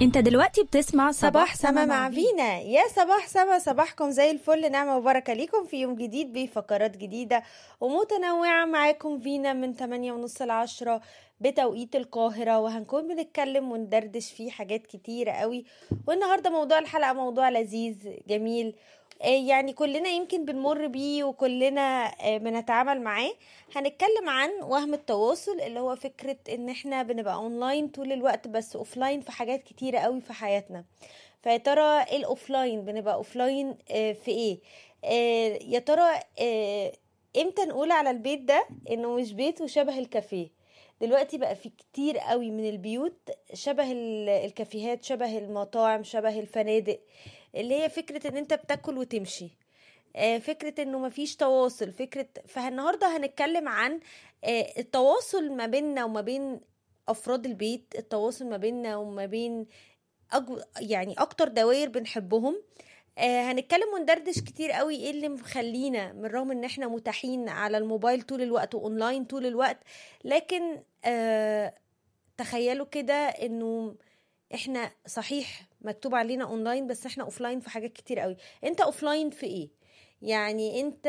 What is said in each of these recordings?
انت دلوقتي بتسمع صباح سما مع فينا يا صباح سما صباحكم زي الفل نعمة وبركة ليكم في يوم جديد بفقرات جديدة ومتنوعة معاكم فينا من 8 ونص ل 10 بتوقيت القاهرة وهنكون بنتكلم وندردش فيه حاجات كتيرة قوي والنهاردة موضوع الحلقة موضوع لذيذ جميل آه، يعني كلنا يمكن بنمر بيه وكلنا آه، بنتعامل معاه هنتكلم عن وهم التواصل اللي هو فكرة ان احنا بنبقى اونلاين طول الوقت بس اوفلاين في حاجات كتيرة قوي في حياتنا فيا ترى ايه الاوفلاين بنبقى اوفلاين آه، في ايه آه، يا ترى آه، امتى نقول على البيت ده انه مش بيت وشبه الكافيه دلوقتي بقى في كتير قوي من البيوت شبه ال- الكافيهات شبه المطاعم شبه الفنادق اللي هي فكرة ان انت بتاكل وتمشي آه، فكرة انه مفيش تواصل فكرة فالنهاردة هنتكلم عن آه، التواصل ما بيننا وما بين افراد البيت التواصل ما بيننا وما بين أج... يعني اكتر دوائر بنحبهم آه هنتكلم وندردش كتير قوي ايه اللي مخلينا من رغم ان احنا متاحين على الموبايل طول الوقت واونلاين طول الوقت لكن آه تخيلوا كده انه احنا صحيح مكتوب علينا اونلاين بس احنا اوفلاين في حاجات كتير قوي انت اوفلاين في ايه يعني انت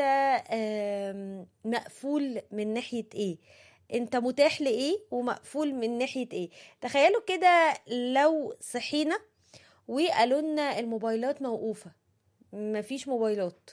آم، مقفول من ناحية ايه انت متاح لايه ومقفول من ناحية ايه تخيلوا كده لو صحينا وقالوا لنا الموبايلات موقوفة مفيش موبايلات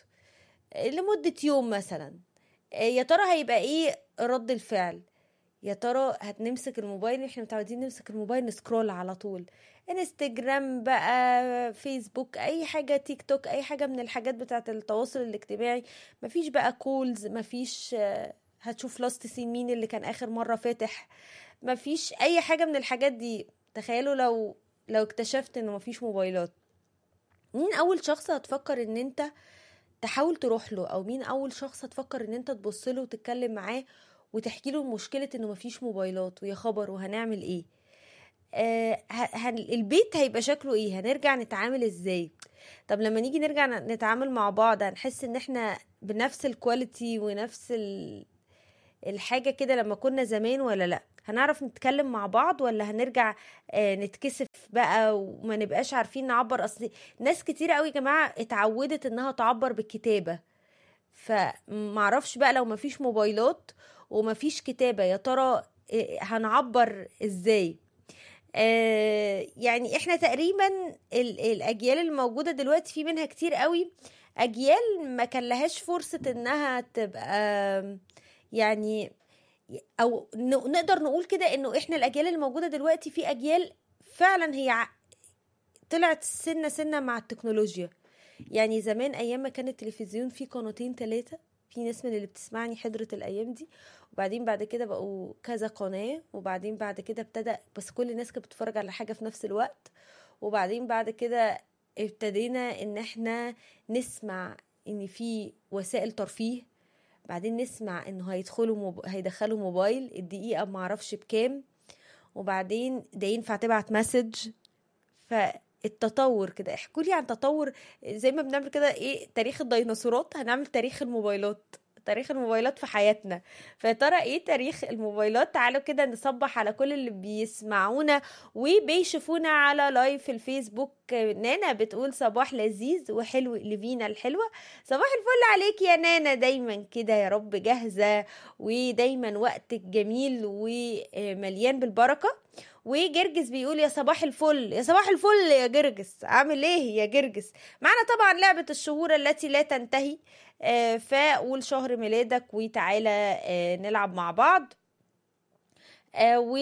لمدة يوم مثلا يا ترى هيبقى ايه رد الفعل يا ترى هتنمسك الموبايل احنا متعودين نمسك الموبايل نسكرول على طول انستجرام بقى فيسبوك اي حاجة تيك توك اي حاجة من الحاجات بتاعة التواصل الاجتماعي مفيش بقى كولز مفيش آه، هتشوف لاست سين مين اللي كان اخر مرة فاتح مفيش اي حاجة من الحاجات دي تخيلوا لو لو اكتشفت انه مفيش موبايلات مين اول شخص هتفكر ان انت تحاول تروح له او مين اول شخص هتفكر ان انت تبص له وتتكلم معاه وتحكي له مشكلة انه مفيش موبايلات ويا خبر وهنعمل ايه آه ه- هن البيت هيبقى شكله ايه هنرجع نتعامل ازاي طب لما نيجي نرجع ن- نتعامل مع بعض هنحس ان احنا بنفس الكواليتي ونفس ال... الحاجة كده لما كنا زمان ولا لا هنعرف نتكلم مع بعض ولا هنرجع آه، نتكسف بقى وما نبقاش عارفين نعبر اصل ناس كتير قوي يا جماعة اتعودت انها تعبر بالكتابة فمعرفش بقى لو مفيش موبايلات ومفيش كتابة يا ترى آه، هنعبر ازاي آه، يعني احنا تقريبا ال- الاجيال الموجودة دلوقتي في منها كتير قوي اجيال ما كان لهاش فرصة انها تبقى يعني او ن- نقدر نقول كده انه احنا الاجيال اللي موجوده دلوقتي في اجيال فعلا هي ع- طلعت سنه سنه مع التكنولوجيا يعني زمان ايام ما كان التلفزيون فيه قناتين ثلاثه في ناس من اللي بتسمعني حضرت الايام دي وبعدين بعد كده بقوا كذا قناه وبعدين بعد كده ابتدى بس كل الناس كانت بتتفرج على حاجه في نفس الوقت وبعدين بعد كده ابتدينا ان احنا نسمع ان في وسائل ترفيه بعدين نسمع انه هيدخلوا موب... هيدخلوا موبايل الدقيقة معرفش بكام وبعدين ده ينفع تبعت مسج فالتطور كده احكوا لي عن تطور زي ما بنعمل كده ايه تاريخ الديناصورات هنعمل تاريخ الموبايلات تاريخ الموبايلات في حياتنا فيا ترى ايه تاريخ الموبايلات تعالوا كده نصبح على كل اللي بيسمعونا وبيشوفونا على لايف الفيسبوك نانا بتقول صباح لذيذ وحلو لفينا الحلوة صباح الفل عليك يا نانا دايما كده يا رب جاهزة ودايما وقتك جميل ومليان بالبركة وجرجس بيقول يا صباح الفل يا صباح الفل يا جرجس عامل ايه يا جرجس معنا طبعا لعبة الشهور التي لا تنتهي آه، فقول شهر ميلادك وتعالى آه، نلعب مع بعض آه و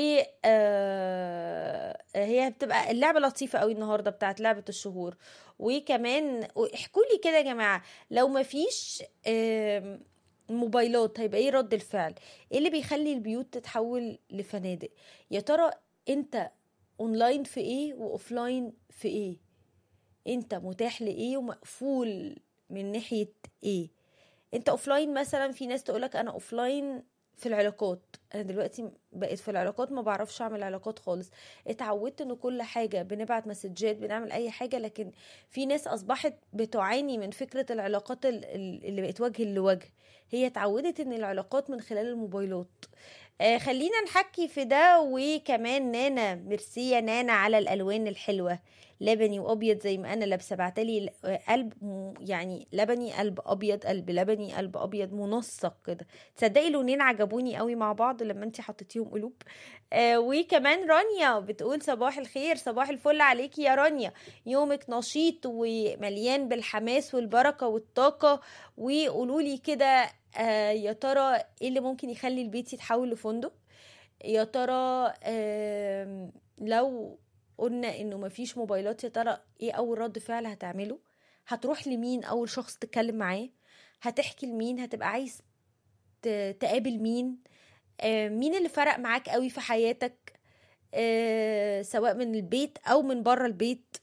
آه هي بتبقى اللعبة لطيفة قوي النهاردة بتاعت لعبة الشهور وكمان احكوا لي كده يا جماعة لو مفيش آم، موبايلات هيبقى ايه رد الفعل ايه اللي بيخلي البيوت تتحول لفنادق يا ترى انت اونلاين في ايه واوفلاين في ايه انت متاح لايه ومقفول من ناحية ايه انت اوفلاين مثلا في ناس تقولك انا اوفلاين في العلاقات انا دلوقتي بقيت في العلاقات ما بعرفش اعمل علاقات خالص اتعودت ان كل حاجة بنبعت مسجات بنعمل اي حاجة لكن في ناس اصبحت بتعاني من فكرة العلاقات ال- ال- اللي بقت وجه لوجه هي اتعودت ان العلاقات من خلال الموبايلات آه خلينا نحكي في ده وكمان نانا ميرسي يا نانا على الالوان الحلوه لبني وابيض زي ما انا لابسه بعتلي قلب م- يعني لبني قلب ابيض قلب لبني قلب ابيض منسق كده تصدقي لونين عجبوني قوي مع بعض لما انت حطيتيهم قلوب آه وكمان رانيا بتقول صباح الخير صباح الفل عليكي يا رانيا يومك نشيط ومليان بالحماس والبركه والطاقه وقولوا لي كده آه يا ترى ايه اللي ممكن يخلي البيت يتحول لفندق يا ترى آم، لو قلنا انه مفيش موبايلات يا ترى ايه اول رد فعل هتعمله هتروح لمين اول شخص تتكلم معاه هتحكي لمين هتبقى عايز ت- تقابل مين آه، مين اللي فرق معاك قوي في حياتك آه، سواء من البيت او من بره البيت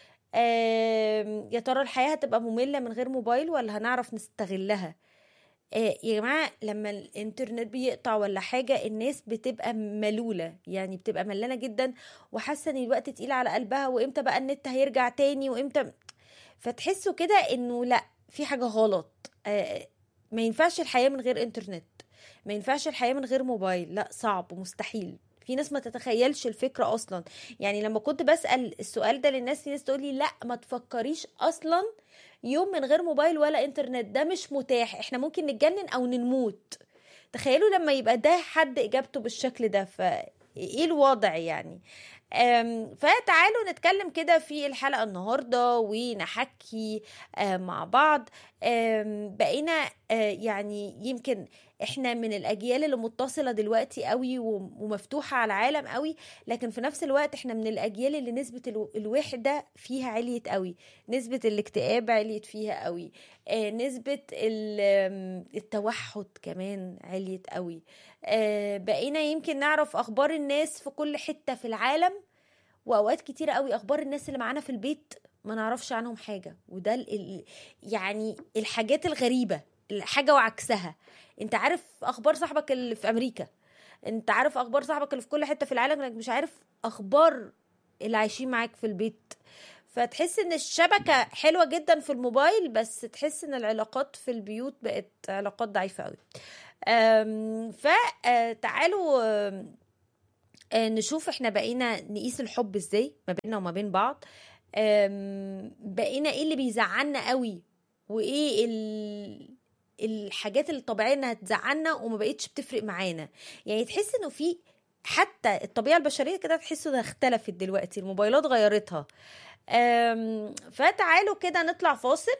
آم، يا ترى الحياة هتبقى مملة من غير موبايل ولا هنعرف نستغلها آه، يا جماعة لما الانترنت بيقطع ولا حاجة الناس بتبقى ملولة يعني بتبقى ملانة جدا وحاسة ان الوقت تقيل على قلبها وامتى بقى النت هيرجع تاني وامتى فتحسوا كده انه لا في حاجة غلط آه، ما ينفعش الحياة من غير انترنت ما ينفعش الحياة من غير موبايل لا صعب مستحيل في ناس ما تتخيلش الفكرة أصلا يعني لما كنت بسأل السؤال ده للناس في ناس تقولي لا ما تفكريش أصلا يوم من غير موبايل ولا انترنت ده مش متاح احنا ممكن نتجنن او نموت تخيلوا لما يبقى ده حد اجابته بالشكل ده فايه الوضع يعني أم، فتعالوا نتكلم كده في الحلقة النهاردة ونحكي آه، مع بعض أم، بقينا آه، يعني يمكن احنا من الاجيال اللي متصلة دلوقتي قوي وم- ومفتوحة على العالم قوي لكن في نفس الوقت احنا من الاجيال اللي نسبة الو- الوحدة فيها عليت قوي نسبة الاكتئاب عليت فيها قوي آه، نسبة ال- آم، التوحد كمان عليت قوي آه، بقينا يمكن نعرف اخبار الناس في كل حتة في العالم واوقات كتيرة قوي اخبار الناس اللي معانا في البيت ما نعرفش عنهم حاجة وده ال ال يعني الحاجات الغريبة حاجة وعكسها انت عارف اخبار صاحبك اللي في امريكا انت عارف اخبار صاحبك اللي في كل حتة في العالم لكن مش عارف اخبار اللي عايشين معاك في البيت فتحس ان الشبكة حلوة جدا في الموبايل بس تحس ان العلاقات في البيوت بقت علاقات ضعيفة قوي فتعالوا آه، نشوف احنا بقينا نقيس الحب ازاي ما بيننا وما بين بعض آم، بقينا ايه اللي بيزعلنا قوي وايه ال... الحاجات الطبيعيه انها تزعلنا وما بقتش بتفرق معانا يعني تحس انه في حتى الطبيعه البشريه كده تحس انها اختلفت دلوقتي الموبايلات غيرتها آم، فتعالوا كده نطلع فاصل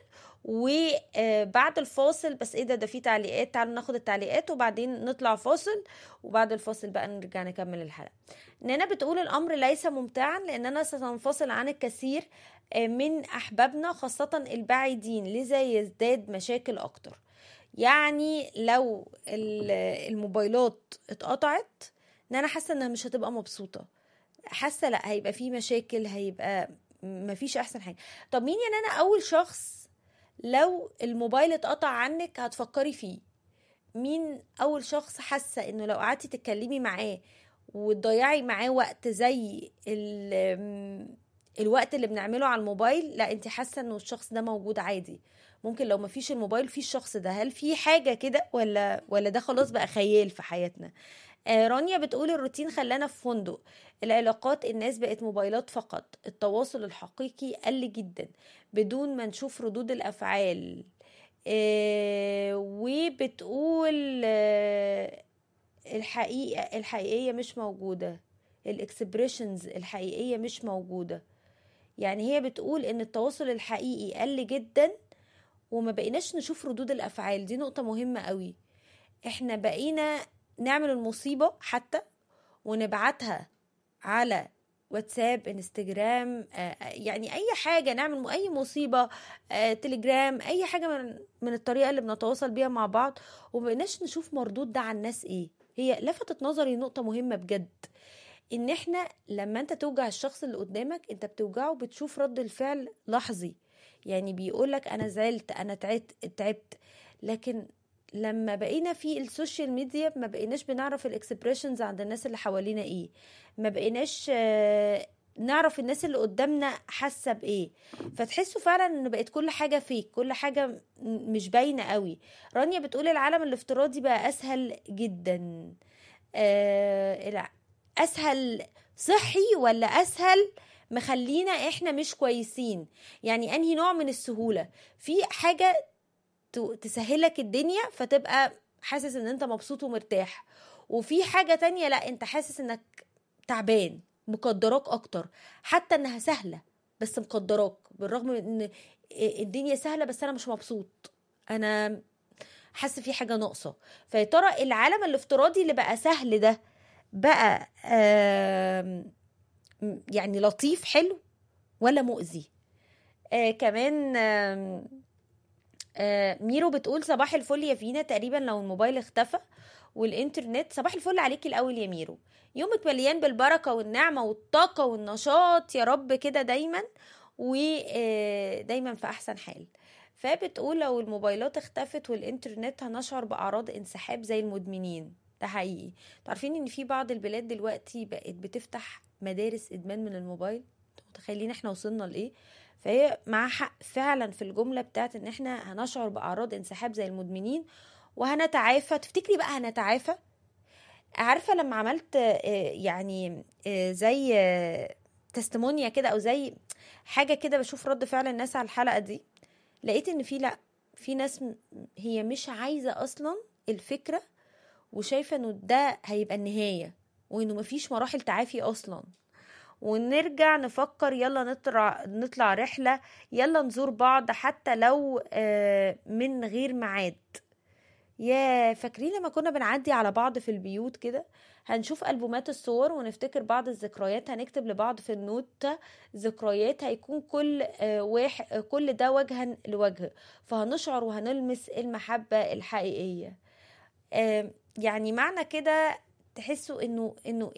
وبعد الفاصل بس ايه ده ده في تعليقات تعالوا ناخد التعليقات وبعدين نطلع فاصل وبعد الفاصل بقى نرجع نكمل الحلقه نانا بتقول الامر ليس ممتعا لاننا سننفصل عن الكثير آه، من احبابنا خاصه البعيدين لذا يزداد مشاكل اكتر يعني لو ال- الموبايلات اتقطعت نانا حاسه انها مش هتبقى مبسوطه حاسه لا هيبقى في مشاكل هيبقى مفيش احسن حاجه طب مين يا نانا اول شخص لو الموبايل اتقطع عنك هتفكري فيه مين اول شخص حاسه انه لو قعدتي تتكلمي معاه وتضيعي معاه وقت زي ال- الوقت اللي بنعمله على الموبايل لا انت حاسه انه الشخص ده موجود عادي ممكن لو مفيش الموبايل في الشخص ده هل في حاجه كده ولا ولا ده خلاص بقى خيال في حياتنا آه رانيا بتقول الروتين خلانا في فندق العلاقات الناس بقت موبايلات فقط التواصل الحقيقي قل جدا بدون ما نشوف ردود الافعال آه وبتقول آه الحقيقه الحقيقيه مش موجوده الاكسبريشنز الحقيقيه مش موجوده يعني هي بتقول ان التواصل الحقيقي قل جدا وما بقيناش نشوف ردود الافعال دي نقطه مهمه قوي احنا بقينا نعمل المصيبه حتى ونبعتها على واتساب انستجرام آه، يعني اي حاجه نعمل اي مصيبه آه، تليجرام اي حاجه من من الطريقه اللي بنتواصل بيها مع بعض ومبقناش نشوف مردود ده على الناس ايه هي لفتت نظري نقطه مهمه بجد ان احنا لما انت توجع الشخص اللي قدامك انت بتوجعه بتشوف رد الفعل لحظي يعني بيقولك انا زعلت انا تعبت تعبت لكن لما بقينا في السوشيال ميديا ما بقيناش بنعرف الاكسبريشنز عند الناس اللي حوالينا ايه ما بقيناش آه، نعرف الناس اللي قدامنا حاسه بايه فتحسوا فعلا ان بقت كل حاجه فيك كل حاجه م- مش باينه قوي رانيا بتقول العالم الافتراضي بقى اسهل جدا آه اسهل صحي ولا اسهل مخلينا احنا مش كويسين يعني انهي نوع من السهوله في حاجه تسهلك الدنيا فتبقى حاسس ان انت مبسوط ومرتاح وفي حاجه تانية لا انت حاسس انك تعبان مقدراك اكتر حتى انها سهله بس مقدراك بالرغم من ان الدنيا سهله بس انا مش مبسوط انا حاسه في حاجه ناقصه فيا ترى العالم الافتراضي اللي بقى سهل ده بقى يعني لطيف حلو ولا مؤذي آه كمان آه آه ميرو بتقول صباح الفل يا فينا تقريبا لو الموبايل اختفى والانترنت صباح الفل عليكي الاول يا ميرو يومك مليان بالبركه والنعمه والطاقه والنشاط يا رب كده دايما ودايما في احسن حال فبتقول لو الموبايلات اختفت والانترنت هنشعر باعراض انسحاب زي المدمنين ده حقيقي عارفين ان في بعض البلاد دلوقتي بقت بتفتح مدارس ادمان من الموبايل متخيلين احنا وصلنا لايه فهي مع حق فعلا في الجمله بتاعت ان احنا هنشعر باعراض انسحاب زي المدمنين وهنتعافى تفتكري بقى هنتعافى عارفه لما عملت يعني زي تستمونيا كده او زي حاجه كده بشوف رد فعل الناس على الحلقه دي لقيت ان في لا في ناس هي مش عايزه اصلا الفكره وشايفه انه ده هيبقى النهايه وانه مفيش مراحل تعافي اصلا ونرجع نفكر يلا نطلع نطلع رحله يلا نزور بعض حتى لو من غير ميعاد يا فاكرين لما كنا بنعدي على بعض في البيوت كده هنشوف ألبومات الصور ونفتكر بعض الذكريات هنكتب لبعض في النوت ذكريات هيكون كل واحد كل ده وجها لوجه فهنشعر وهنلمس المحبة الحقيقية يعني معنى كده تحسوا انه انه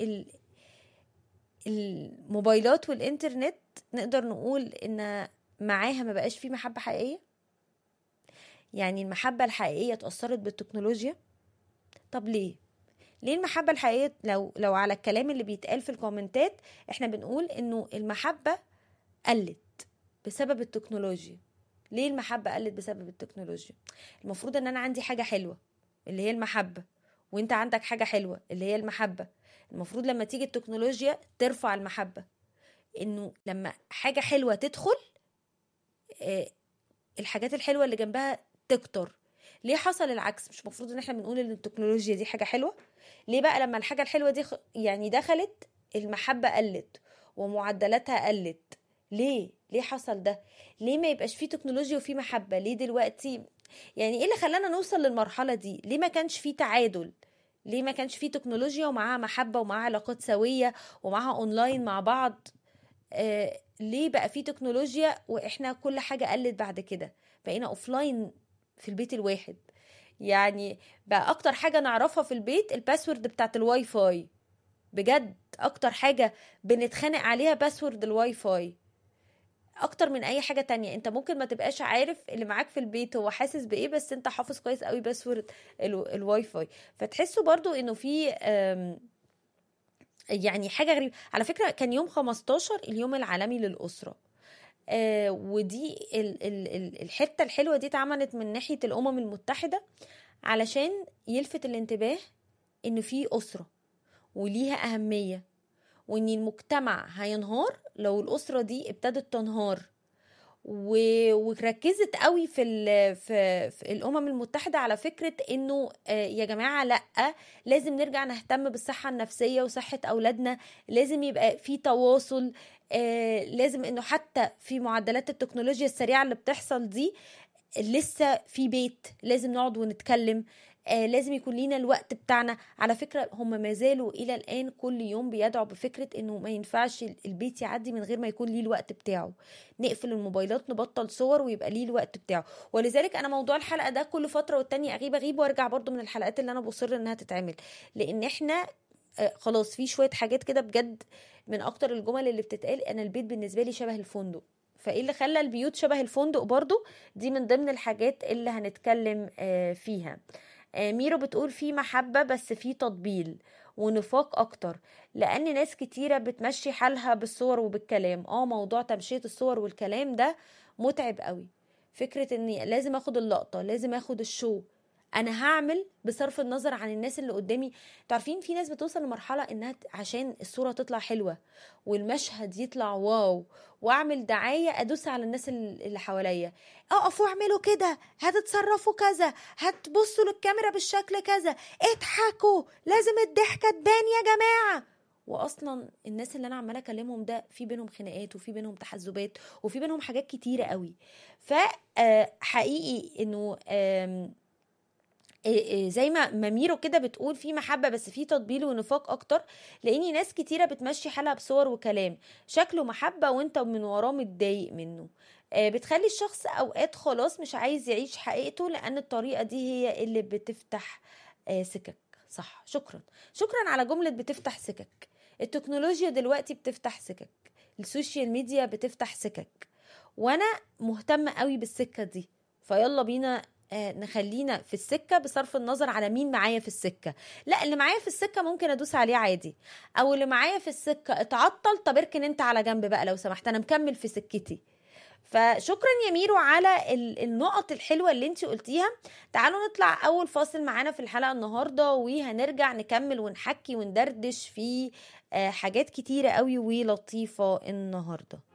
الموبايلات والانترنت نقدر نقول ان معاها ما بقاش في محبة حقيقية يعني المحبة الحقيقية اتأثرت بالتكنولوجيا طب ليه ليه المحبة الحقيقية لو لو على الكلام اللي بيتقال في الكومنتات احنا بنقول انه المحبة قلت بسبب التكنولوجيا ليه المحبة قلت بسبب التكنولوجيا المفروض ان انا عندي حاجة حلوة اللي هي المحبة وانت عندك حاجة حلوة اللي هي المحبة المفروض لما تيجي التكنولوجيا ترفع المحبة انه لما حاجة حلوة تدخل اه الحاجات الحلوة اللي جنبها تكتر ليه حصل العكس مش المفروض ان احنا بنقول ان التكنولوجيا دي حاجة حلوة ليه بقى لما الحاجة الحلوة دي يعني دخلت المحبة قلت ومعدلاتها قلت ليه ليه حصل ده ليه ما يبقاش فيه تكنولوجيا وفيه محبة ليه دلوقتي يعني ايه اللي خلانا نوصل للمرحلة دي ليه ما كانش فيه تعادل ليه ما كانش فيه تكنولوجيا ومعاها محبة ومعاها علاقات سوية ومعاها اونلاين مع بعض آه ليه بقى فيه تكنولوجيا واحنا كل حاجة قلت بعد كده بقينا اوفلاين في البيت الواحد يعني بقى اكتر حاجة نعرفها في البيت الباسورد بتاعت الواي فاي بجد اكتر حاجة بنتخانق عليها باسورد الواي فاي اكتر من اي حاجة تانية انت ممكن ما تبقاش عارف اللي معاك في البيت هو حاسس بايه بس انت حافظ كويس قوي باسورد الواي فاي فتحسوا برضو انه في يعني حاجة غريبة على فكرة كان يوم 15 اليوم العالمي للأسرة آه ودي ال ال ال الحتة الحلوة دي اتعملت من ناحية الأمم المتحدة علشان يلفت الانتباه إن في أسرة وليها أهمية وإن المجتمع هينهار لو الأسرة دي ابتدت تنهار و... وركزت قوي في, ال... في... في الامم المتحده على فكره انه آه يا جماعه لا لازم نرجع نهتم بالصحه النفسيه وصحه اولادنا لازم يبقى في تواصل آه لازم انه حتى في معدلات التكنولوجيا السريعه اللي بتحصل دي لسه في بيت لازم نقعد ونتكلم آه لازم يكون لينا الوقت بتاعنا على فكرة هم ما زالوا إلى الآن كل يوم بيدعوا بفكرة إنه ما ينفعش البيت يعدي من غير ما يكون ليه الوقت بتاعه نقفل الموبايلات نبطل صور ويبقى ليه الوقت بتاعه ولذلك أنا موضوع الحلقة ده كل فترة والتانية أغيب أغيب وأرجع برضو من الحلقات اللي أنا بصر إنها تتعمل لأن إحنا آه خلاص في شوية حاجات كده بجد من أكتر الجمل اللي بتتقال أنا البيت بالنسبة لي شبه الفندق فايه اللي خلى البيوت شبه الفندق برضو دي من ضمن الحاجات اللي هنتكلم آه فيها ميرو بتقول في محبة بس في تطبيل ونفاق اكتر لان ناس كتيرة بتمشي حالها بالصور وبالكلام اه موضوع تمشية الصور والكلام ده متعب قوي فكرة اني لازم اخد اللقطة لازم اخد الشو انا هعمل بصرف النظر عن الناس اللي قدامي تعرفين في ناس بتوصل لمرحله انها ت- عشان الصوره تطلع حلوه والمشهد يطلع واو واعمل دعايه ادوس على الناس ال- اللي حواليا اقفوا اعملوا كده هتتصرفوا كذا هتبصوا للكاميرا بالشكل كذا اضحكوا لازم الضحكه تبان يا جماعه واصلا الناس اللي انا عماله اكلمهم ده في بينهم خناقات وفي بينهم تحزبات وفي بينهم حاجات كتيره قوي فحقيقي انه آم، إيه إيه زي ما ماميرو كده بتقول في محبة بس في تطبيل ونفاق أكتر لأني ناس كتيرة بتمشي حالها بصور وكلام شكله محبة وانت من وراه متضايق منه آه، بتخلي الشخص أوقات خلاص مش عايز يعيش حقيقته لأن الطريقة دي هي اللي بتفتح آه، سكك صح شكرا شكرا على جملة بتفتح سكك التكنولوجيا دلوقتي بتفتح سكك السوشيال ميديا بتفتح سكك وانا مهتمة قوي بالسكة دي فيلا بينا آه، نخلينا في السكة بصرف النظر على مين معايا في السكة لا اللي معايا في السكة ممكن ادوس عليه عادي او اللي معايا في السكة اتعطل طب اركن انت على جنب بقى لو سمحت انا مكمل في سكتي فشكرا يا ميرو على ال- النقط الحلوة اللي انت قلتيها تعالوا نطلع اول فاصل معانا في الحلقة النهاردة وهنرجع نكمل ونحكي وندردش في آه، حاجات كتيرة قوي ولطيفة النهاردة